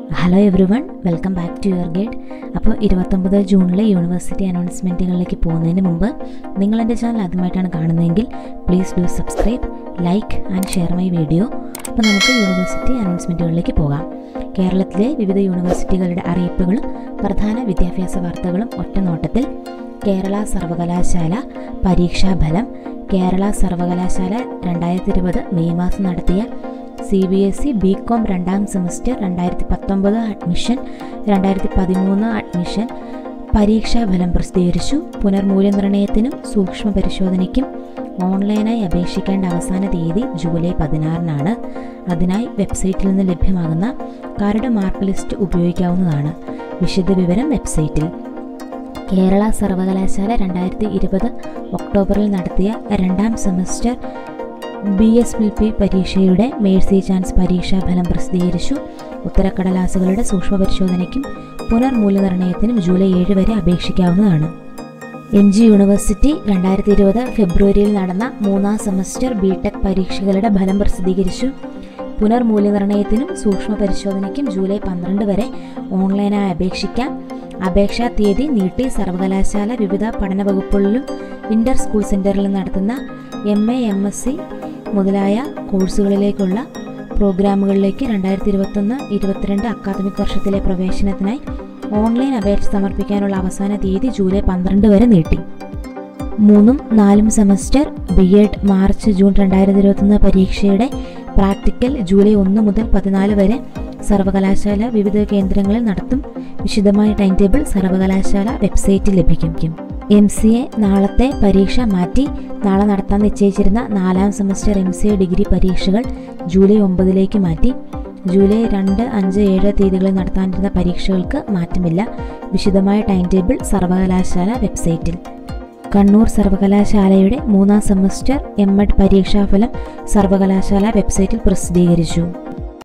hello everyone welcome back to your guide അപ്പോൾ ഇരുപത്തൊമ്പത് ജൂണിലെ university അനൗൺസ്മെൻറ്റുകളിലേക്ക് പോകുന്നതിന് മുമ്പ് നിങ്ങൾ എൻ്റെ ചാനൽ ആദ്യമായിട്ടാണ് കാണുന്നതെങ്കിൽ please do subscribe like and share my video അപ്പോൾ നമുക്ക് യൂണിവേഴ്സിറ്റി അനൗൺസ്മെൻറ്റുകളിലേക്ക് പോകാം കേരളത്തിലെ വിവിധ യൂണിവേഴ്സിറ്റികളുടെ അറിയിപ്പുകളും പ്രധാന വിദ്യാഭ്യാസ വാർത്തകളും ഒറ്റ നോട്ടത്തിൽ കേരള സർവകലാശാല പരീക്ഷാഫലം കേരള സർവകലാശാല രണ്ടായിരത്തി ഇരുപത് മെയ് മാസം നടത്തിയ C B S E B Com രണ്ടാം സെമസ്റ്റർ രണ്ടായിരത്തി പത്തൊമ്പത് അഡ്മിഷൻ രണ്ടായിരത്തി പതിമൂന്ന് അഡ്മിഷൻ പരീക്ഷാഫലം പ്രസിദ്ധീകരിച്ചു പുനർമൂല്യനിർണ്ണയത്തിനും സൂക്ഷ്മ പരിശോധനയ്ക്കും ഓൺലൈനായി അപേക്ഷിക്കേണ്ട അവസാന തീയതി ജൂലൈ പതിനാറിനാണ് അതിനായി വെബ്സൈറ്റിൽ നിന്ന് ലഭ്യമാകുന്ന കരട് മാർക്ക് ലിസ്റ്റ് ഉപയോഗിക്കാവുന്നതാണ് വിശദവിവരം വെബ്സൈറ്റിൽ കേരള സർവകലാശാല രണ്ടായിരത്തി ഇരുപത് ഒക്ടോബറിൽ നടത്തിയ രണ്ടാം semester B S L P പരീക്ഷയുടെ മേഴ്സി ചാൻസ് പരീക്ഷാഫലം പ്രസിദ്ധീകരിച്ചു ഉത്തരക്കടലാസുകളുടെ സൂക്ഷ്മ പരിശോധനയ്ക്കും പുനർമൂല്യനിർണ്ണയത്തിനും ജൂലൈ ഏഴ് വരെ അപേക്ഷിക്കാവുന്നതാണ് എം ജി യൂണിവേഴ്സിറ്റി രണ്ടായിരത്തി ഇരുപത് ഫെബ്രുവരിയിൽ നടന്ന മൂന്നാം സെമസ്റ്റർ ബി ടെക് പരീക്ഷകളുടെ ഫലം പ്രസിദ്ധീകരിച്ചു പുനർമൂല്യനിർണ്ണയത്തിനും സൂക്ഷ്മ പരിശോധനയ്ക്കും ജൂലൈ പന്ത്രണ്ട് വരെ ഓൺലൈനായി അപേക്ഷിക്കാം അപേക്ഷാ തീയതി നീട്ടി സർവകലാശാല വിവിധ പഠന വകുപ്പുകളിലും ഇന്റർ സ്കൂൾ സെന്ററിലും നടത്തുന്ന M A M S C മുതലായ കോഴ്സുകളിലേക്കുള്ള പ്രോഗ്രാമുകളിലേക്ക് രണ്ടായിരത്തി ഇരുപത്തൊന്ന് ഇരുപത്തിരണ്ട് അക്കാദമിക് വർഷത്തിലെ പ്രവേശനത്തിനായി ഓൺലൈൻ അപേക്ഷ സമർപ്പിക്കാനുള്ള അവസാന തീയതി ജൂലൈ പന്ത്രണ്ട് വരെ നീട്ടി മൂന്നും നാലും semester B Ed March June രണ്ടായിരത്തി ഇരുപത്തൊന്ന് പരീക്ഷയുടെ പ്രാക്ടിക്കൽ ജൂലൈ ഒന്ന് മുതൽ പതിനാല് വരെ സർവകലാശാല വിവിധ കേന്ദ്രങ്ങളിൽ നടത്തും വിശദമായ ടൈം ടേബിൾ സർവകലാശാല വെബ്സൈറ്റിൽ ലഭിക്കും എം സി എ നാളത്തെ പരീക്ഷ മാറ്റി നാളെ നടത്താൻ നിശ്ചയിച്ചിരുന്ന നാലാം semester M C A degree പരീക്ഷകൾ ജൂലൈ ഒമ്പതിലേക്ക് മാറ്റി ജൂലൈ രണ്ട് അഞ്ച് ഏഴ് തീയതികളിൽ നടത്താനിരുന്ന പരീക്ഷകൾക്ക് മാറ്റമില്ല വിശദമായ ടൈം ടേബിൾ സർവകലാശാല വെബ്സൈറ്റിൽ കണ്ണൂർ സർവകലാശാലയുടെ മൂന്നാം സെമസ്റ്റർ എം എഡ് പരീക്ഷാഫലം സർവകലാശാല വെബ്സൈറ്റിൽ പ്രസിദ്ധീകരിച്ചു